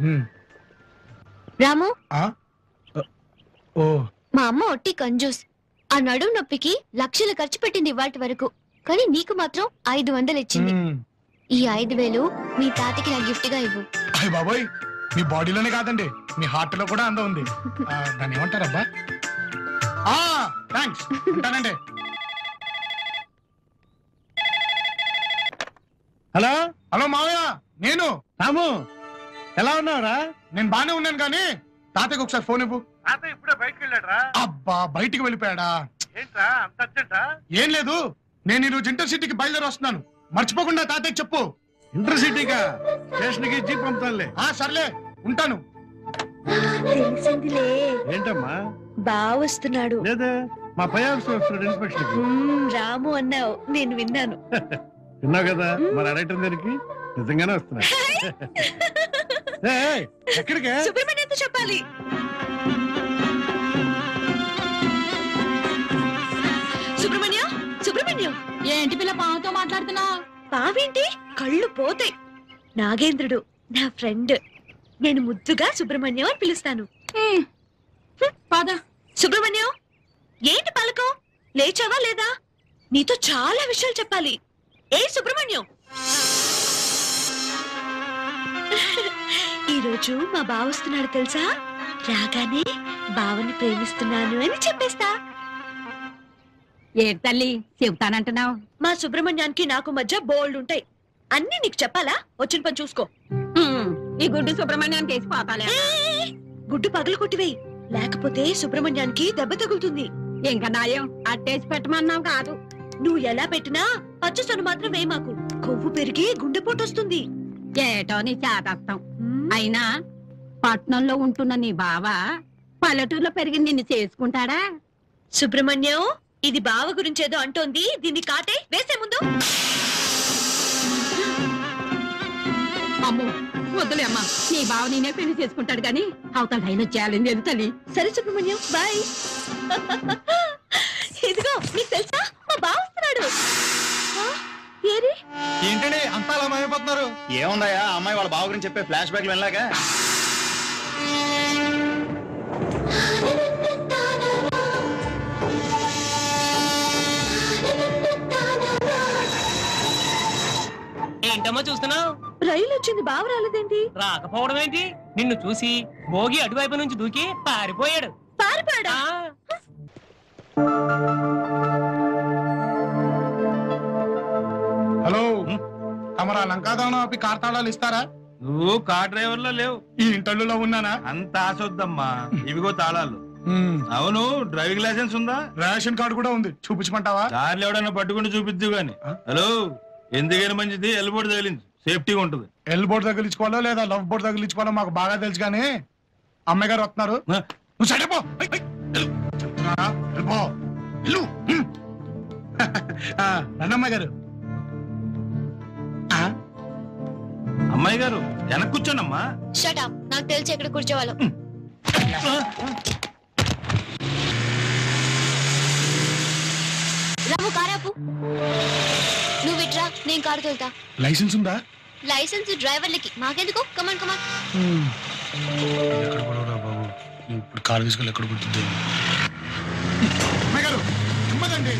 రాము ఆ? ఓ మా అమ్మ ఒట్టి కంజూస్ ఆ నడుం నొప్పికి లక్షలు ఖర్చు పెట్టింది ఇవాటి వరకు కానీ నీకు మాత్రం ఐదు వందలు ఇచ్చింది మ్మ్. ఈ ఐదు వేలు మీ తాతకి నా గిఫ్ట్ గా ఇవ్వు అయ్య బాబోయ్ మీ బాడీలోనే కాదండి మీ హార్ట్ లో కూడా అందం ఉంది ఆ, దాన్ని ఏమంటారబ్బా ఆ థ్యాంక్స్ ఉంటానండి హలో హలో మావయ్య నేను రాము ఎలా ఉన్నావురా నేను బానే ఉన్నాను కానీ తాతయ్యకి ఒకసారి ఫోన్ ఇవ్వు తాత ఇప్పుడే బయటకు వెళ్ళాడురా అబ్బా బయటికి వెళ్ళిపోయాడా ఏంట్రా అంత అర్జెంటా ఏం లేదు నేను ఈరోజు ఇంటర్సిటీకి బయలుదేరి వస్తున్నాను మర్చిపోకుండా తాతయ్యకి చెప్పు ఇంటర్సిటీగా స్టేషన్ కి జీప్ పంపుతానులే ఆ సర్లే ఉంటాను తెలిసిందిలే ఏంటమ్మా బాగా వస్తున్నాడు లేదా మా పై ఆఫీసర్ వస్తున్నాడు ఇన్స్పెక్షన్ కి మ్మ్, రాము అన్నావు నేను విన్నాను విన్నావు కదా మరి అడగటం దానికి నిజంగానే వస్తున్నాడు ఏయ్, ఏయ్, ఎక్కడికే సుబ్రహ్మణ్యంతో చెప్పాలి సుబ్రహ్మణ్యం సుబ్రహ్మణ్యం ఏంటి పిల్ల పావుతో మాట్లాడుతున్నావు పావేంటి కళ్ళు పోతాయి నాగేంద్రుడు నా ఫ్రెండ్ నేను ముద్దుగా సుబ్రహ్మణ్యం అని పిలుస్తాను పద సుబ్రహ్మణ్యం ఏంటి పలకం లేచావా లేదా నీతో చాలా విషయాలు చెప్పాలి ఏ సుబ్రహ్మణ్యం ఈరోజు మా బావ వస్తున్నాడు తెలుసా రాగానే బావని ప్రేమిస్తున్నాను అని చెప్పేస్తా ఏంటి తల్లి చెబుతానంటున్నావు మా సుబ్రహ్మణ్యానికి నాకు మధ్య బోల్డ్ ఉంటాయి అన్ని నీకు చెప్పాలా వచ్చిన పని చూసుకో ఈ గుడ్డు సుబ్రహ్మణ్యానికి వేసి పోతాలే ఏయ్! గుడ్డు పగలు కొట్టివేయి లేకపోతే సుబ్రహ్మణ్యానికి దెబ్బ తగులుతుంది ఇంకా నాయం అట్టేసి పెట్టమన్నావు కాదు నువ్వు ఎలా పెట్టినా పచ్చసొన మాత్రం వేయి మాకు కొవ్వు పెరిగి గుండెపోటు వస్తుంది ఏటో నీ చేతస్తాం మ్మ్. అయినా పట్నంలో ఉంటున్న నీ బావ పల్లెటూరులో పెరిగి నిన్ను చేసుకుంటాడా సుబ్రహ్మణ్యం ఇది బావ గురించేదో అంటోంది దీన్ని కాటే వేసే ముందు అమ్ము వద్దులే అమ్మా నీ బావ నేనే పెళ్లి చేసుకుంటాడు గాని అవతల లైన్ వచ్చేయాలని లేదు తల్లి సరే సుబ్రహ్మణ్యం బాయ్ ఇదిగో నీకు తెలుసా మా బావ వస్తున్నాడు ఆ, ఏరి ఏంటండి అంతా అలా మాయమైపోతున్నారు ఏముందయ్యా ఆ అమ్మాయి వాళ్ళ బావ గురించి చెప్పే ఫ్లాష్ బ్యాక్ వెళ్ళాగా ఏంటమ్మా చూస్తున్నావు రైలు వచ్చింది బావ రాలేదేంటి రాకపోవడం ఏంటి నిన్ను చూసి భోగి అటువైపు నుంచి దూకి పారిపోయాడు పారిపోయాడా ఆ, హలో తమరా లంకాదానం ఆపి కార్తాళాలు ఇస్తారా నువ్వు కార్ డ్రైవర్ లో లేవు ఈ ఇంటర్వ్యూలో ఉన్నానా అంత ఆశొద్దమ్మా ఇవిగో తాళాలు మ్మ్. అవును డ్రైవింగ్ లైసెన్స్ ఉందా రేషన్ కార్డు కూడా ఉంది చూపించమంటావా కార్లు ఎవడన్నా పట్టుకుని చూపిద్దు గాని ఆ? హలో ఎందుకైనా మంచిది ఎల్బోర్డ్ తగిలింది సేఫ్టీగా ఉంటది ఎల్ బోర్డు తగిలించుకోవాలో లేదా లవ్ బోర్డు తగిలించుకోవాలో మాకు బాగా తెలుసు కానీ అమ్మాయి గారు వస్తున్నారు ఆ? నువ్వు సైడ్ అయిపో. ఐ, ఐ, వెళ్ళు. చెప్తున్నానా? వెళ్ళిపో. వెళ్ళు. మ్మ్. ఆ, రండి అమ్మాయి గారు ఆ, అమ్మాయి గారు వెనక్కి కూర్చోనమ్మా షట్ అప్ నాకు తెలిసి ఎక్కడ కూర్చోవాలో రాము కారాపు నువ్వు ఇట్రా నేను కారు తోలుతా లైసెన్స్ ఉందా లైసెన్స్ డ్రైవర్లకి మాకెందుకు కమాన్ కమాన్ మ్మ్. ఎక్కడ గొడవరా బాబు ఇప్పుడు కారు తీసుకెళ్ళి ఎక్కడ కుడుతుంది అమ్మాయి గారు నెమ్మదండి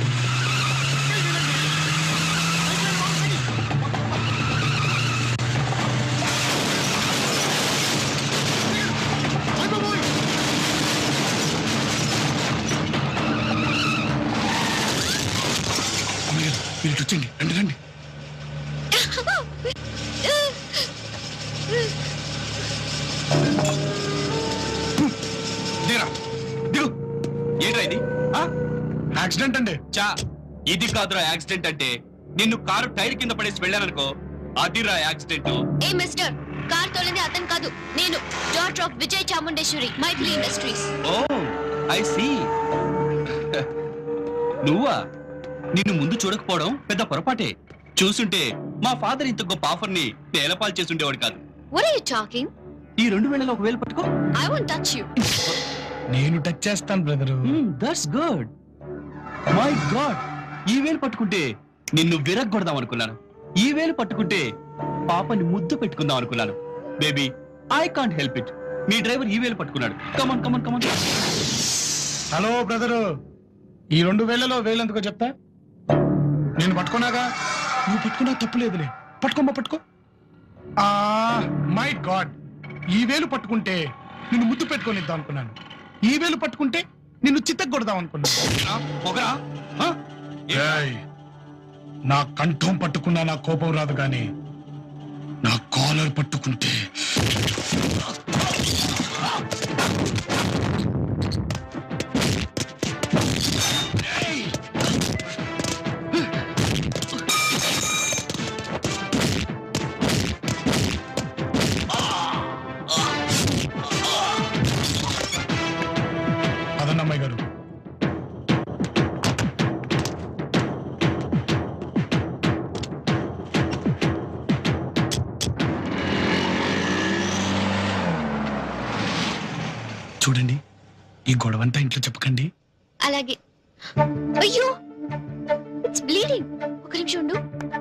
అమ్మాయి గారు మీరు ఇటు వచ్చండి రండి రండి దిగరా దిగు ఏంట్రా ఇది యాక్సిడెంట్ అండి చా ఇది కాదురా యాక్సిడెంట్ అంటే నిన్ను కారు టైర్ కింద పడేసి వెళ్ళాననుకో అదిరా యాక్సిడెంట్ ఏ మిస్టర్ కార్ తోలింది అతను కాదు నేను doctor of Vijay Chamundeshwari Maithili industries oh I see నువ్వా నిన్ను ముందు చూడకపోవడం పెద్ద పొరపాటే చూసుంటే మా ఫాదర్ ఇంత గొప్ప ఆఫర్ ని పేలపాలు చేసుండేవాడు కాదు వాట్ ఆర్ యు టాకింగ్ ఈ రెండు వేలలో ఒక వేలు పట్టుకో ఐ వోంట్ టచ్ యు నేను టచ్ చేస్తాను brother that's good my god ఈ వేలు పట్టుకుంటే నిన్ను విరగ్గొడదాం అనుకున్నాను ఈ వేలు పట్టుకుంటే పాపని ముద్దు పెట్టుకుందాం అనుకున్నాను baby I can't help it me driver ఈ వేలు పట్టుకున్నాడు come on come on come on hello brother ఈ రెండు వేలలో వేలెందుకో చెప్తా నేను పట్టుకున్నాగా నువ్వు పట్టుకున్నా తప్పులేదులే పట్టుకోమ్మా పట్టుకో ఆ మై గాడ్ ఈ వేలు పట్టుకుంటే నిన్ను ముద్దు పెట్టుకొని ఇద్దాం అనుకున్నాను ఈ వేలు పట్టుకుంటే నిన్ను చిత్తగొడదాం అనుకున్నాను పొగరా ఆ? ఏయ్, నా కంఠం పట్టుకున్నా నా కోపం రాదు కానీ నా కాలర్ పట్టుకుంటే అదన్నమ్మాయి గారు చూడండి ఈ గొడవంతా ఇంట్లో చెప్పకండి అలాగే అయ్యో ఇట్స్ బ్లీడింగ్ ఒక నిమిషం ఉండు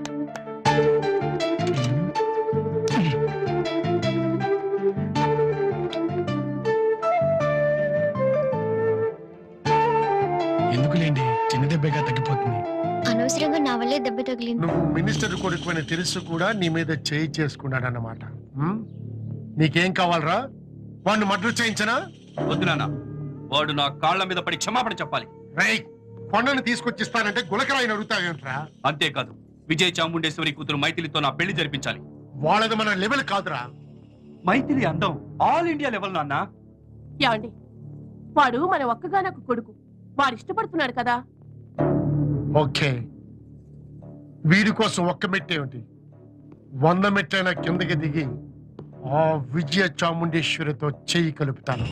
ఎందుకులేండి చిన్న దెబ్బగా తగ్గిపోతుంది అనవసరంగా నా వల్లే దెబ్బ తగిలింది నువ్వు మినిస్టర్ కొడుకు అని తెలుసు కూడా నీ మీద చేయి చేసుకున్నాడు అన్నమాట నీకేం కావాలరా వాడిని మర్డర్ చేయించనా వద్దు నాన్న వాడు నా కాళ్ళ మీద పడి క్షమాపణ చెప్పాలి రై కొండను తీసుకొచ్చిస్తానంటే గులకరాయిని అడుగుతావేంట్రా అంతేకాదు విజయ్ చాముండేశ్వరి కూతురు మైథిలితో నా పెళ్లి జరిపించాలి వాళ్ళది మన లెవెల్ కాదురా మైథిలి అందం ఆల్ ఇండియా లెవెల్ నాన్న ఏమండి వాడు మన ఒక్కగానొక్క కొడుకు వాడు ఇష్టపడుతున్నాడు కదా ఓకే వీడి కోసం ఒక్క మెట్టేమిటి వంద మెట్టైన కిందకి దిగి ఆ విజయ చాముండేశ్వరితో చెయ్యి కలుపుతాను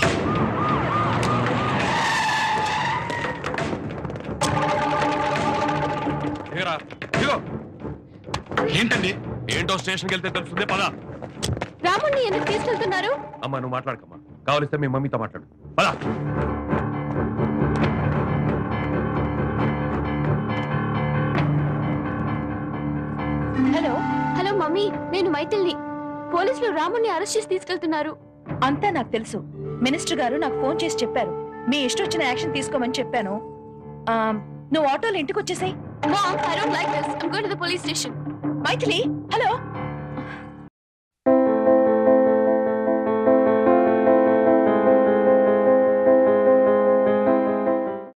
ఏంటండి ఏంటో స్టేషన్కి వెళ్తే తెలుస్తుంది పదా రాముణ్ణి ఎందుకు తీసుకెళ్తున్నారు అమ్మా నువ్వు మాట్లాడకమ్మా కావలిస్తే మీ మమ్మీతో మాట్లాడు పదా హలో హలో మమ్మీ నేను మైథిల్ని పోలీసులు రాముణ్ణి అరెస్ట్ చేసి తీసుకెళ్తున్నారు అంతా నాకు తెలుసు మినిస్టర్ గారు నాకు ఫోన్ చేసి చెప్పారు మీ ఇష్టం వచ్చిన యాక్షన్ తీసుకోమని చెప్పాను ఆ, నువ్వు ఆటోలో ఇంటికి వచ్చేసాయి Mom, I don't like this. I'm going to the police station. Maithili hello